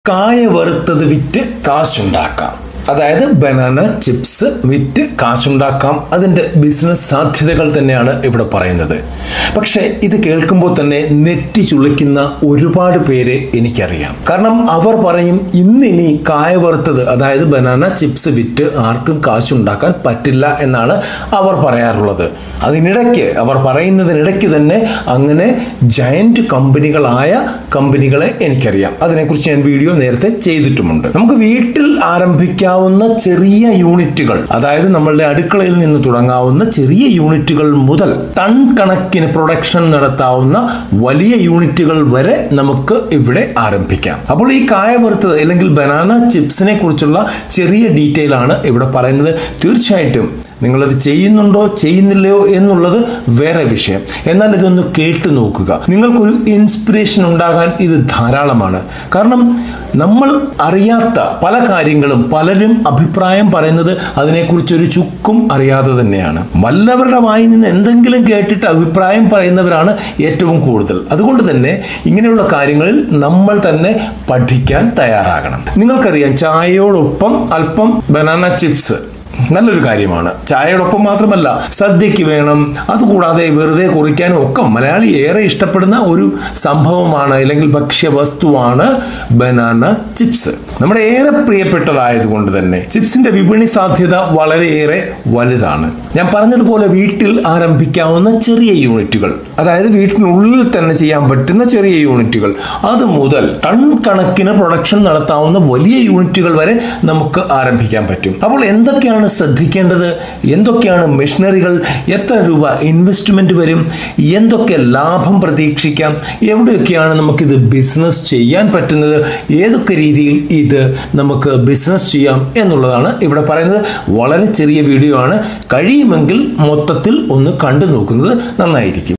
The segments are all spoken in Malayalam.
കായ വറുത്തത് വിറ്റ് കാശുണ്ടാക്കാം അതായത് ബനാന ചിപ്സ് വിറ്റ് കാശുണ്ടാക്കാം അതിൻ്റെ ബിസിനസ് സാധ്യതകൾ തന്നെയാണ് ഇവിടെ പറയുന്നത് പക്ഷേ ഇത് കേൾക്കുമ്പോൾ തന്നെ നെറ്റി ചുളിക്കുന്ന ഒരുപാട് പേരെ എനിക്കറിയാം കാരണം അവർ പറയും ഇന്നിനി കായ വറുത്തത് അതായത് ബനാന ചിപ്സ് വിറ്റ് ആർക്കും കാശുണ്ടാക്കാൻ പറ്റില്ല എന്നാണ് അവർ പറയാറുള്ളത് അതിനിടയ്ക്ക് അവർ പറയുന്നതിനിടയ്ക്ക് തന്നെ അങ്ങനെ ജയന്റ് കമ്പനികളായ കമ്പനികളെ എനിക്കറിയാം അതിനെക്കുറിച്ച് ഞാൻ വീഡിയോ നേരത്തെ ചെയ്തിട്ടുമുണ്ട് നമുക്ക് വീട്ടിൽ ആരംഭിക്കാവുന്ന ചെറിയ യൂണിറ്റുകൾ അതായത് നമ്മളുടെ അടുക്കളയിൽ നിന്ന് തുടങ്ങാവുന്ന ചെറിയ യൂണിറ്റുകൾ മുതൽ ടൺ കണക്കിന് പ്രൊഡക്ഷൻ നടത്താവുന്ന വലിയ യൂണിറ്റുകൾ വരെ നമുക്ക് ഇവിടെ ആരംഭിക്കാം അപ്പോൾ ഈ കായ വറുത്തത് അല്ലെങ്കിൽ ബനാന ചിപ്സിനെ കുറിച്ചുള്ള ചെറിയ ഡീറ്റെയിൽ ആണ് ഇവിടെ പറയുന്നത് തീർച്ചയായിട്ടും നിങ്ങളത് ചെയ്യുന്നുണ്ടോ ചെയ്യുന്നില്ലയോ എന്നുള്ളത് വേറെ വിഷയം എന്നാൽ ഇതൊന്ന് കേട്ടു നോക്കുക നിങ്ങൾക്കൊരു ഇൻസ്പിറേഷൻ ഉണ്ടാകാൻ ഇത് ധാരാളമാണ് കാരണം നമ്മൾ അറിയാത്ത പല കാര്യങ്ങളും പലരും അഭിപ്രായം പറയുന്നത് അതിനെക്കുറിച്ചൊരു ചുക്കും അറിയാതെ തന്നെയാണ് വല്ലവരുടെ വായിൽ നിന്ന് എന്തെങ്കിലും കേട്ടിട്ട് അഭിപ്രായം പറയുന്നവരാണ് ഏറ്റവും കൂടുതൽ അതുകൊണ്ട് തന്നെ ഇങ്ങനെയുള്ള കാര്യങ്ങളിൽ നമ്മൾ തന്നെ പഠിക്കാൻ തയ്യാറാകണം നിങ്ങൾക്കറിയാം ചായയോടൊപ്പം അല്പം ബനാന ചിപ്സ് നല്ലൊരു കാര്യമാണ് ചായയോടൊപ്പം മാത്രമല്ല സദ്യക്ക് വേണം അതുകൂടാതെ വെറുതെ കുറിക്കാനും ഒക്കെ മലയാളി ഏറെ ഇഷ്ടപ്പെടുന്ന ഒരു സംഭവമാണ് അല്ലെങ്കിൽ ഭക്ഷ്യവസ്തുവാണ് ബനാന ചിപ്സ് നമ്മുടെ ഏറെ പ്രിയപ്പെട്ടതായതുകൊണ്ട് തന്നെ ചിപ്സിന്റെ വിപണി സാധ്യത വളരെയേറെ വലുതാണ് ഞാൻ പറഞ്ഞതുപോലെ വീട്ടിൽ ആരംഭിക്കാവുന്ന ചെറിയ യൂണിറ്റുകൾ അതായത് വീട്ടിനുള്ളിൽ തന്നെ ചെയ്യാൻ പറ്റുന്ന ചെറിയ യൂണിറ്റുകൾ അത് മുതൽ ടൺ കണക്കിന് പ്രൊഡക്ഷൻ നടത്താവുന്ന വലിയ യൂണിറ്റുകൾ വരെ നമുക്ക് ആരംഭിക്കാൻ പറ്റും അപ്പോൾ എന്തൊക്കെയാണ് ശ്രദ്ധിക്കേണ്ടത് എന്തൊക്കെയാണ് മെഷീനറികൾ എത്ര രൂപ ഇൻവെസ്റ്റ്മെന്റ് വരും എന്തൊക്കെ ലാഭം പ്രതീക്ഷിക്കാം എവിടെയൊക്കെയാണ് നമുക്കിത് ബിസിനസ് ചെയ്യാൻ പറ്റുന്നത് ഏതൊക്കെ രീതിയിൽ ഇത് നമുക്ക് ബിസിനസ് ചെയ്യാം എന്നുള്ളതാണ് ഇവിടെ പറയുന്നത് വളരെ ചെറിയ വീഡിയോ ആണ് കഴിയുമെങ്കിൽ മൊത്തത്തിൽ ഒന്ന് കണ്ടു നോക്കുന്നത് നന്നായിരിക്കും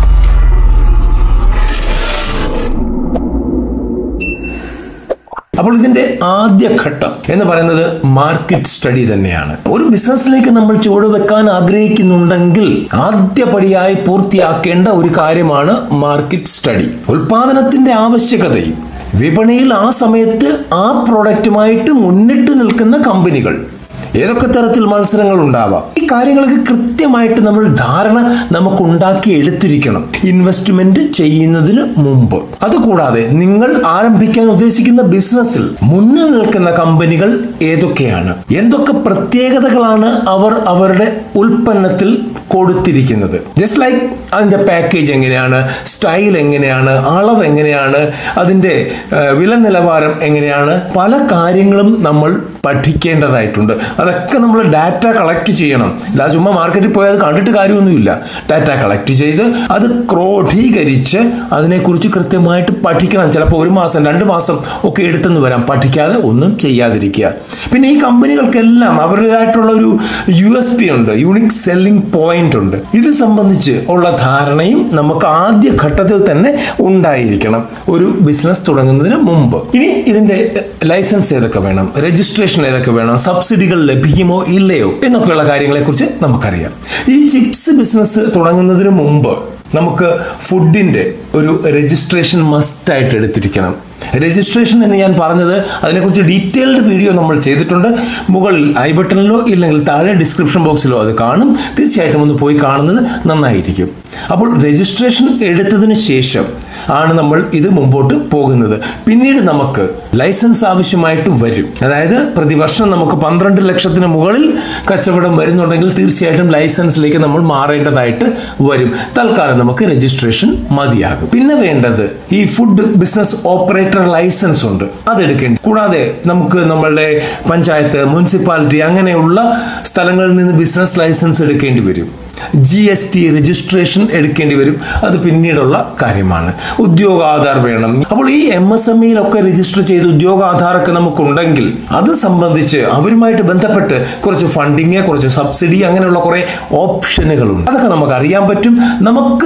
അപ്പോൾ ഇതിന്റെ ആദ്യ ഘട്ടം എന്ന് പറയുന്നത് മാർക്കറ്റ് സ്റ്റഡി തന്നെയാണ് ഒരു ബിസിനസ്സിലേക്ക് നമ്മൾ ചുവടുവെക്കാൻ ആഗ്രഹിക്കുന്നുണ്ടെങ്കിൽ ആദ്യപടിയായി പൂർത്തിയാക്കേണ്ട ഒരു കാര്യമാണ് മാർക്കറ്റ് സ്റ്റഡി ഉൽപാദനത്തിന്റെ ആവശ്യകതയും വിപണിയിൽ ആ സമയത്ത് ആ പ്രോഡക്റ്റുമായിട്ട് മുന്നിട്ട് നിൽക്കുന്ന കമ്പനികൾ ഏതൊക്കെ തരത്തിൽ മത്സരങ്ങൾ ഉണ്ടാവാം ഈ കാര്യങ്ങളൊക്കെ കൃത്യമായിട്ട് നമ്മൾ ധാരണ നമുക്ക് ഉണ്ടാക്കി എടുത്തിരിക്കണം ഇൻവെസ്റ്റ്മെന്റ് ചെയ്യുന്നതിന് മുമ്പ് അതുകൂടാതെ നിങ്ങൾ ആരംഭിക്കാൻ ഉദ്ദേശിക്കുന്ന ബിസിനസ്സിൽ മുന്നിൽ നിൽക്കുന്ന കമ്പനികൾ ഏതൊക്കെയാണ് എന്തൊക്കെ പ്രത്യേകതകളാണ് അവർ അവരുടെ ഉൽപ്പന്നത്തിൽ കൊടുത്തിരിക്കുന്നത് ജസ്റ്റ് ലൈക്ക് അതിന്റെ പാക്കേജ് എങ്ങനെയാണ് സ്റ്റൈൽ എങ്ങനെയാണ് അളവ് എങ്ങനെയാണ് അതിന്റെ ഏഹ്, വില നിലവാരം എങ്ങനെയാണ് പല കാര്യങ്ങളും നമ്മൾ പഠിക്കേണ്ടതായിട്ടുണ്ട് അതൊക്കെ നമ്മൾ ഡാറ്റ കളക്ട് ചെയ്യണം ഇല്ല ചുമ്മാ മാർക്കറ്റിൽ പോയാൽ അത് കണ്ടിട്ട് കാര്യമൊന്നുമില്ല ഡാറ്റ കളക്ട് ചെയ്ത് അത് ക്രോഡീകരിച്ച് അതിനെക്കുറിച്ച് കൃത്യമായിട്ട് പഠിക്കണം ചിലപ്പോൾ ഒരു മാസം രണ്ട് മാസം ഒക്കെ എടുത്തെന്ന് വരാം പഠിക്കാതെ ഒന്നും ചെയ്യാതിരിക്കുക പിന്നെ ഈ കമ്പനികൾക്കെല്ലാം അവരുടേതായിട്ടുള്ള ഒരു യു എസ് പി ഉണ്ട് യൂണിക് സെല്ലിംഗ് പോയിന്റ് ഉണ്ട് ഇത് സംബന്ധിച്ച് ഉള്ള ധാരണയും നമുക്ക് ആദ്യ ഘട്ടത്തിൽ തന്നെ ഉണ്ടായിരിക്കണം ഒരു ബിസിനസ് തുടങ്ങുന്നതിന് മുമ്പ് ഇനി ഇതിന്റെ ലൈസൻസ് ഏതൊക്കെ വേണം രജിസ്ട്രേഷൻ ഏതൊക്കെ വേണം സബ്സിഡികൾ ലഭിക്കുമോ ഇല്ലയോ എന്നൊക്കെയുള്ള കാര്യങ്ങളെക്കുറിച്ച് നമുക്കറിയാം ഈ ചിപ്സ് ബിസിനസ് തുടങ്ങുന്നതിന് മുമ്പ് നമുക്ക് ഫുഡിന്റെ ഒരു രജിസ്ട്രേഷൻ മസ്റ്റ് ആയിട്ട് എടുത്തിരിക്കണം രജിസ്ട്രേഷൻ എന്ന് ഞാൻ പറഞ്ഞത് അതിനെക്കുറിച്ച് ഡീറ്റെയിൽഡ് വീഡിയോ നമ്മൾ ചെയ്തിട്ടുണ്ട് മുകളിൽ ഐ ബട്ടണിലോ ഇല്ലെങ്കിൽ താഴെ ഡിസ്ക്രിപ്ഷൻ ബോക്സിലോ അത് കാണും തീർച്ചയായിട്ടും ഒന്ന് പോയി കാണുന്നത് നന്നായിരിക്കും അപ്പോൾ രജിസ്ട്രേഷൻ എടുത്തതിന് ശേഷം ആണ് നമ്മൾ ഇത് മുമ്പോട്ട് പോകുന്നത് പിന്നീട് നമുക്ക് ലൈസൻസ് ആവശ്യമായിട്ട് വരും അതായത് പ്രതിവർഷം നമുക്ക് പന്ത്രണ്ട് ലക്ഷത്തിന് മുകളിൽ കച്ചവടം വരുന്നുണ്ടെങ്കിൽ തീർച്ചയായിട്ടും ലൈസൻസിലേക്ക് നമ്മൾ മാറേണ്ടതായിട്ട് വരും തൽക്കാലം നമുക്ക് രജിസ്ട്രേഷൻ മതിയാകും പിന്നെ വേണ്ടത് ഈ ഫുഡ് ബിസിനസ് ഓപ്പറേറ്റർ ലൈസൻസ് ഉണ്ട് അതെടുക്കേണ്ടി കൂടാതെ നമുക്ക് നമ്മളുടെ പഞ്ചായത്ത് മുനിസിപ്പാലിറ്റി അങ്ങനെയുള്ള സ്ഥലങ്ങളിൽ നിന്ന് ബിസിനസ് ലൈസൻസ് എടുക്കേണ്ടി വരും ജി എസ് ടി രജിസ്ട്രേഷൻ എടുക്കേണ്ടി വരും അത് പിന്നീടുള്ള കാര്യമാണ് ഉദ്യോഗാധാർ വേണം അപ്പോൾ ഈ എം എസ് എം ഇയിലൊക്കെ രജിസ്റ്റർ ചെയ്ത് ഉദ്യോഗാധാറൊക്കെ നമുക്കുണ്ടെങ്കിൽ അത് സംബന്ധിച്ച് അവരുമായിട്ട് ബന്ധപ്പെട്ട് കുറച്ച് ഫണ്ടിങ് കുറച്ച് സബ്സിഡി അങ്ങനെയുള്ള കുറെ ഓപ്ഷനുകളുണ്ട് അതൊക്കെ നമുക്ക് അറിയാൻ പറ്റും നമുക്ക്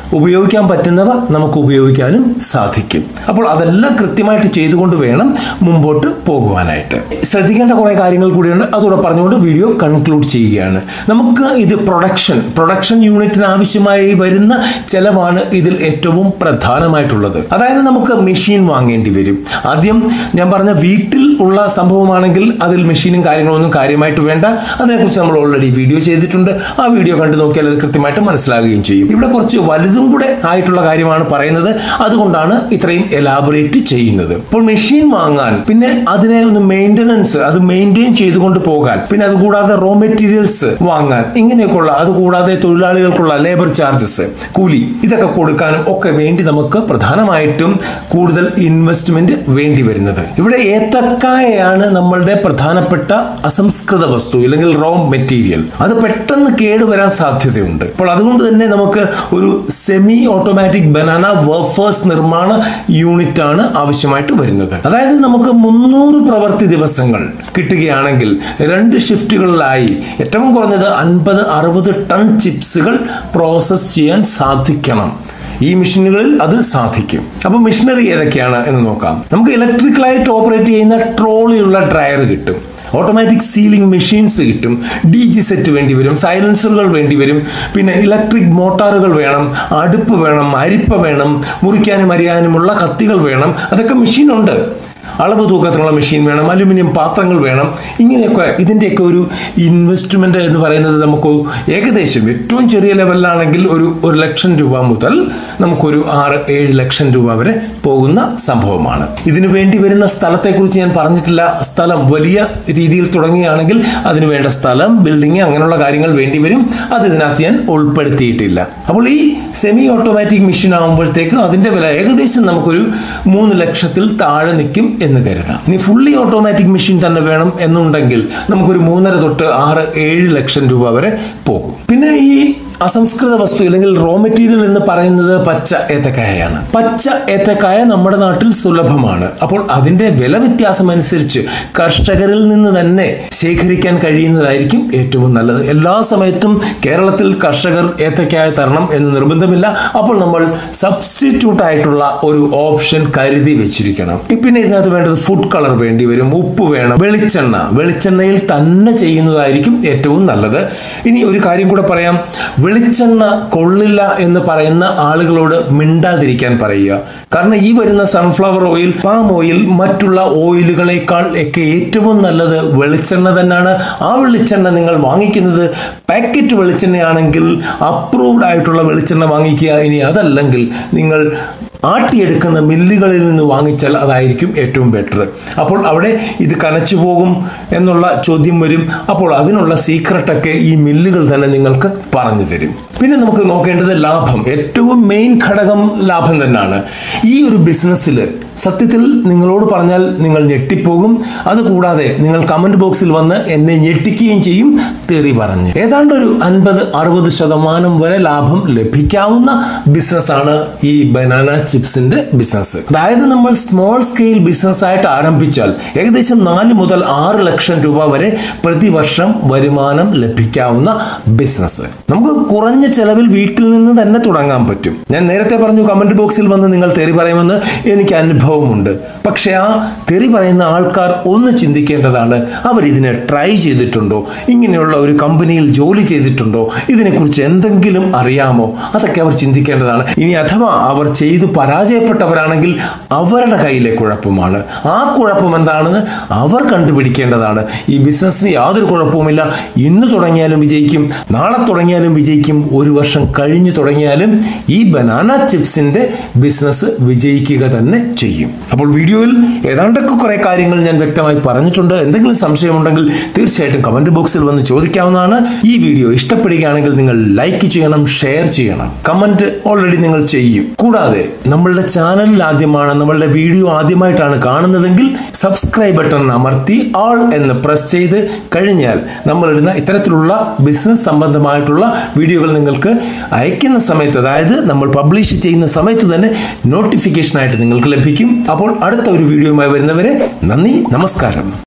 ഉപയോഗിക്കാൻ പറ്റുന്നവ നമുക്ക് ഉപയോഗിക്കാനും സാധിക്കും അപ്പോൾ അതെല്ലാം കൃത്യമായിട്ട് ചെയ്തുകൊണ്ട് വേണം മുമ്പോട്ട് പോകുവാനായിട്ട് ശ്രദ്ധിക്കേണ്ട കുറേ കാര്യങ്ങൾ കൂടിയുണ്ട് അതോടെ പറഞ്ഞുകൊണ്ട് വീഡിയോ കൺക്ലൂഡ് ചെയ്യുകയാണ് നമുക്ക് ഇത് പ്രൊഡക്ഷൻ പ്രൊഡക്ഷൻ യൂണിറ്റിന് ആവശ്യമായി വരുന്ന ചെലവാണ് ഇതിൽ ഏറ്റവും പ്രധാനമായിട്ടുള്ളത് അതായത് നമുക്ക് മെഷീൻ വാങ്ങേണ്ടി വരും ആദ്യം ഞാൻ പറഞ്ഞ വീട്ടിൽ ഉള്ള സംഭവമാണെങ്കിൽ അതിൽ മെഷീനും കാര്യങ്ങളൊന്നും കാര്യമായിട്ട് വേണ്ട അതിനെക്കുറിച്ച് നമ്മൾ ഓൾറെഡി വീഡിയോ ചെയ്തിട്ടുണ്ട് ആ വീഡിയോ കണ്ടു നോക്കിയാൽ അത് കൃത്യമായിട്ട് മനസ്സിലാകുകയും ചെയ്യും ഇവിടെ കുറച്ച് വലുതും കൂടെ ആയിട്ടുള്ള കാര്യമാണ് പറയുന്നത് അതുകൊണ്ടാണ് ഇത്രയും എലാബറേറ്റ് ചെയ്യുന്നത് അപ്പോൾ മെഷീൻ വാങ്ങാൻ പിന്നെ അതിനെ ഒന്ന് മെയിൻ്റനൻസ് അത് മെയിൻറ്റെയിൻ ചെയ്തുകൊണ്ട് പോകാൻ പിന്നെ അതുകൂടാതെ റോ മെറ്റീരിയൽസ് വാങ്ങാൻ ഇങ്ങനെയൊക്കെയുള്ള അതുകൂടാതെ തൊഴിലാളികൾക്കുള്ള ലേബർ ചാർജസ് കൂലി ഇതൊക്കെ കൊടുക്കാനും ഒക്കെ വേണ്ടി നമുക്ക് പ്രധാനമായിട്ടും കൂടുതൽ ഇൻവെസ്റ്റ്മെന്റ് വേണ്ടി വരുന്നത് ഇവിടെ ഏത്തക്കായയാണ് നമ്മളുടെ പ്രധാനപ്പെട്ട അസംസ്കൃത വസ്തു അല്ലെങ്കിൽ റോ മെറ്റീരിയൽ അത് പെട്ടെന്ന് കേടുവരാൻ സാധ്യതയുണ്ട് അപ്പോൾ അതുകൊണ്ട് തന്നെ നമുക്ക് ഒരു സെമി ഓട്ടോമാറ്റിക് ബനാന വർഫേഴ്സ് നിർമ്മാണ യൂണിറ്റ് ആണ് ആവശ്യമായിട്ട് വരുന്നത് അതായത് നമുക്ക് മുന്നൂറ് പ്രവൃത്തി ദിവസങ്ങൾ കിട്ടുകയാണെങ്കിൽ രണ്ട് ഷിഫ്റ്റുകളിലായി ഏറ്റവും കുറഞ്ഞത് അൻപത് അറുപത് ടൺ ചിപ്സുകൾ പ്രോസസ് ചെയ്യാൻ സാധിക്കണം ഈ മെഷീനുകളിൽ അത് സാധിക്കും അപ്പോൾ മെഷീനറി ഏതൊക്കെയാണ് എന്ന് നോക്കാം നമുക്ക് ഇലക്ട്രിക്കലായിട്ട് ഓപ്പറേറ്റ് ചെയ്യുന്ന ട്രോളിയുള്ള ഡ്രയർ കിട്ടും ഓട്ടോമാറ്റിക് സീലിംഗ് മെഷീൻസ് കിട്ടും ഡി ജി സെറ്റ് വേണ്ടി വരും സൈലൻസറുകൾ വേണ്ടി വരും പിന്നെ ഇലക്ട്രിക് മോട്ടാറുകൾ വേണം അടുപ്പ് വേണം അരിപ്പ വേണം മുറിക്കാനും അരിയാനുമുള്ള കത്തികൾ വേണം അതൊക്കെ മെഷീനുണ്ട് അളവ് തൂക്കത്തിനുള്ള മെഷീൻ വേണം അലുമിനിയം പാത്രങ്ങൾ വേണം ഇങ്ങനെയൊക്കെ ഇതിൻ്റെയൊക്കെ ഒരു ഇൻവെസ്റ്റ്മെന്റ് എന്ന് പറയുന്നത് നമുക്ക് ഏകദേശം ഏറ്റവും ചെറിയ ലെവലിലാണെങ്കിൽ ഒരു ഒരു ലക്ഷം രൂപ മുതൽ നമുക്കൊരു ആറ് ഏഴ് ലക്ഷം രൂപ വരെ പോകുന്ന സംഭവമാണ് ഇതിനു വേണ്ടി വരുന്ന സ്ഥലത്തെക്കുറിച്ച് ഞാൻ പറഞ്ഞിട്ടില്ല സ്ഥലം വലിയ രീതിയിൽ തുടങ്ങുകയാണെങ്കിൽ അതിന് വേണ്ട സ്ഥലം ബിൽഡിംഗ് അങ്ങനെയുള്ള കാര്യങ്ങൾ വേണ്ടി വരും അത് ഇതിനകത്ത് ഞാൻ ഉൾപ്പെടുത്തിയിട്ടില്ല അപ്പോൾ ഈ സെമി ഓട്ടോമാറ്റിക് മെഷീൻ ആകുമ്പോഴത്തേക്ക് അതിന്റെ വില ഏകദേശം നമുക്കൊരു മൂന്ന് ലക്ഷത്തിൽ താഴെ നിൽക്കും എന്ന് കരുതാം ഇനി ഫുള്ളി ഓട്ടോമാറ്റിക് മെഷീൻ തന്നെ വേണം എന്നുണ്ടെങ്കിൽ നമുക്കൊരു മൂന്നര തൊട്ട് ആറ് ഏഴ് ലക്ഷം രൂപ വരെ പോകും പിന്നെ ഈ അസംസ്കൃത വസ്തു അല്ലെങ്കിൽ റോ മെറ്റീരിയൽ എന്ന് പറയുന്നത് പച്ച ഏത്തക്കായയാണ് പച്ച ഏത്തക്കായ നമ്മുടെ നാട്ടിൽ സുലഭമാണ് അപ്പോൾ അതിന്റെ വില വ്യത്യാസം അനുസരിച്ച് കർഷകരിൽ നിന്ന് തന്നെ ശേഖരിക്കാൻ കഴിയുന്നതായിരിക്കും ഏറ്റവും നല്ലത് എല്ലാ സമയത്തും കേരളത്തിൽ കർഷകർ ഏത്തക്കായ തരണം എന്ന് നിർബന്ധമില്ല അപ്പോൾ നമ്മൾ സബ്സ്റ്റിറ്റ്യൂട്ട് ആയിട്ടുള്ള ഒരു ഓപ്ഷൻ കരുതി വെച്ചിരിക്കണം പിന്നെ ഇതിനകത്ത് വേണ്ടത് ഫുഡ് കളർ വേണ്ടി വരും ഉപ്പ് വേണം വെളിച്ചെണ്ണ വെളിച്ചെണ്ണയിൽ തന്നെ ചെയ്യുന്നതായിരിക്കും ഏറ്റവും നല്ലത് ഇനി ഒരു കാര്യം കൂടെ പറയാം വെളിച്ചെണ്ണ കൊള്ളില്ല എന്ന് പറയുന്ന ആളുകളോട് മിണ്ടാതിരിക്കാൻ പറയുക കാരണം ഈ വരുന്ന സൺഫ്ലവർ ഓയിൽ പാം ഓയിൽ മറ്റുള്ള ഓയിലുകളെക്കാൾ ഒക്കെ ഏറ്റവും നല്ലത് വെളിച്ചെണ്ണ തന്നെയാണ് ആ വെളിച്ചെണ്ണ നിങ്ങൾ വാങ്ങിക്കുന്നത് പാക്കറ്റ് വെളിച്ചെണ്ണയാണെങ്കിൽ അപ്രൂവ്ഡ് ആയിട്ടുള്ള വെളിച്ചെണ്ണ വാങ്ങിക്കുക ഇനി അതല്ലെങ്കിൽ നിങ്ങൾ ആട്ടിയെടുക്കുന്ന മില്ലുകളിൽ നിന്ന് വാങ്ങിച്ചാൽ അതായിരിക്കും ഏറ്റവും ബെറ്റർ അപ്പോൾ അവിടെ ഇത് കനച്ചു പോകും എന്നുള്ള ചോദ്യം വരും അപ്പോൾ അതിനുള്ള സീക്രട്ടൊക്കെ ഈ മില്ലുകൾ തന്നെ നിങ്ങൾക്ക് പറഞ്ഞു തരും പിന്നെ നമുക്ക് നോക്കേണ്ടത് ലാഭം ഏറ്റവും മെയിൻ ഘടകം ലാഭം തന്നെയാണ് ഈ ഒരു ബിസിനസ്സിൽ സത്യത്തിൽ നിങ്ങളോട് പറഞ്ഞാൽ നിങ്ങൾ ഞെട്ടിപ്പോകും അതുകൂടാതെ നിങ്ങൾ കമന്റ് ബോക്സിൽ വന്ന് എന്നെ ഞെട്ടിക്കുകയും ചെയ്യും തെറി പറഞ്ഞ് ഏതാണ്ട് ഒരു അൻപത് അറുപത് ശതമാനം വരെ ലാഭം ലഭിക്കാവുന്ന ബിസിനസ്സാണ് ഈ ബനാന ചിപ്സിന്റെ ബിസിനസ് അതായത് നമ്മൾ സ്മോൾ സ്കെയിൽ ബിസിനസ് ആയിട്ട് ആരംഭിച്ചാൽ ഏകദേശം നാല് മുതൽ ആറ് ലക്ഷം രൂപ വരെ പ്രതിവർഷം വരുമാനം ലഭിക്കാവുന്ന ബിസിനസ് നമുക്ക് കുറഞ്ഞ ചെലവിൽ വീട്ടിൽ നിന്ന് തന്നെ തുടങ്ങാൻ പറ്റും ഞാൻ നേരത്തെ പറഞ്ഞു കമന്റ് ബോക്സിൽ വന്ന് നിങ്ങൾ തെറി പറയുമെന്ന് എനിക്ക് അനുഭവമുണ്ട് പക്ഷെ ആ തെറി പറയുന്ന ആൾക്കാർ ഒന്ന് ചിന്തിക്കേണ്ടതാണ് അവർ ഇതിനെ ട്രൈ ചെയ്തിട്ടുണ്ടോ ഇങ്ങനെയുള്ള ഒരു കമ്പനിയിൽ ജോലി ചെയ്തിട്ടുണ്ടോ ഇതിനെക്കുറിച്ച് എന്തെങ്കിലും അറിയാമോ അതൊക്കെ അവർ ചിന്തിക്കേണ്ടതാണ് ഇനി അഥവാ അവർ ചെയ്ത് പരാജയപ്പെട്ടവരാണെങ്കിൽ അവരുടെ കയ്യിലെ കുഴപ്പമാണ് ആ കുഴപ്പം എന്താണെന്ന് അവർ കണ്ടുപിടിക്കേണ്ടതാണ് ഈ ബിസിനസ്സിന് യാതൊരു കുഴപ്പവുമില്ല ഇന്ന് തുടങ്ങിയാലും വിജയിക്കും നാളെ തുടങ്ങിയാലും വിജയിക്കും ഒരു വർഷം കഴിഞ്ഞു തുടങ്ങിയാലും ഈ ബനാന ചിപ്സിന്റെ ബിസിനസ് വിജയിക്കുക തന്നെ ചെയ്യും അപ്പോൾ വീഡിയോയിൽ ഏതാണ്ടൊക്കെ കുറെ കാര്യങ്ങൾ ഞാൻ വ്യക്തമായി പറഞ്ഞിട്ടുണ്ട് എന്തെങ്കിലും സംശയമുണ്ടെങ്കിൽ തീർച്ചയായിട്ടും കമന്റ് ബോക്സിൽ വന്ന് ചോദിക്കാവുന്നതാണ് ഈ വീഡിയോ ഇഷ്ടപ്പെടുകയാണെങ്കിൽ നിങ്ങൾ ലൈക്ക് ചെയ്യണം ഷെയർ ചെയ്യണം കമന്റ് ഓൾറെഡി നിങ്ങൾ ചെയ്യും കൂടാതെ നമ്മളുടെ ചാനലിൽ ആദ്യമാണ് നമ്മളുടെ വീഡിയോ ആദ്യമായിട്ടാണ് കാണുന്നതെങ്കിൽ സബ്സ്ക്രൈബ് ബട്ടൺ അമർത്തി ആൾ എന്ന് പ്രസ് ചെയ്ത് കഴിഞ്ഞാൽ നമ്മളിടുന്ന ഇത്തരത്തിലുള്ള ബിസിനസ് സംബന്ധമായിട്ടുള്ള വീഡിയോകൾ നിങ്ങൾക്ക് അയക്കുന്ന സമയത്ത് അതായത് നമ്മൾ പബ്ലിഷ് ചെയ്യുന്ന സമയത്ത് തന്നെ നോട്ടിഫിക്കേഷൻ ആയിട്ട് നിങ്ങൾക്ക് ലഭിക്കും അപ്പോൾ അടുത്ത ഒരു വീഡിയോയുമായി വരുന്നവരെ നന്ദി നമസ്കാരം